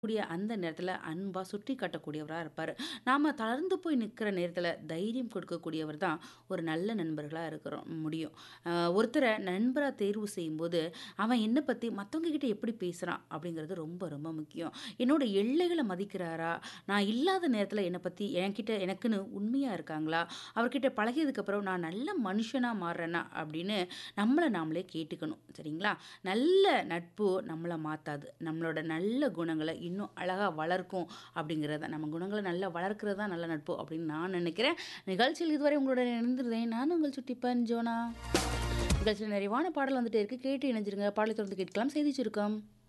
கூடிய அந்த நேரத்துல அன்பா சுட்டி காட்டக்கூடியவரா இருப்பாரு. நாம தளர்ந்து போய் நிக்கிற நேரத்துல தைரியம் கொடுக்கக்கூடியவர் தான் ஒரு நல்ல நண்பர்களா இருக்கிறோம் முடியும். அ ஒருத்தர நண்பரா தேர்வு செய்யும்போது, அவன் என்ன பத்தி மத்தவங்க கிட்ட எப்படி பேசுறான் அப்படிங்கிறது ரொம்ப ரொம்ப முக்கியம். என்னோட எல்லைகள மதிக்கிறாரா? நான் இல்லாத நேரத்துல என்ன பத்தி என்கிட்ட எனக்குன்னு உண்மையா இருக்காங்களா? அவர்கிட்ட பழகியதுக்கப்புறம் நான் நல்ல மனுஷனா மாறுறேனா? அப்படின்னு நம்மள நாமளே கேட்டுக்கணும். சரிங்களா? நல்ல நட்பு நம்மள மாத்தாது. நம்மளோட நல்ல குணங்கள இன்னும் அழகா வளர்க்கும் அப்படிங்கிறது தான். நம்ம குணங்கள நல்லா வளர்க்கிறது தான் நல்ல நட்பு அப்படின்னு நான் நினைக்கிறேன். நிகழ்ச்சியில் இதுவரை உங்களுடன் இணைந்திருந்தேன். நான் உங்கள் சுட்டிப்பன் ஜோனா. நிகழ்ச்சியில நிறைவான பாடல் வந்துட்டே இருக்கு. கேட்டு இணைஞ்சிருங்க. பாடலை தொடர்ந்து கேட்கலாம். செய்திச் சுருக்கம்.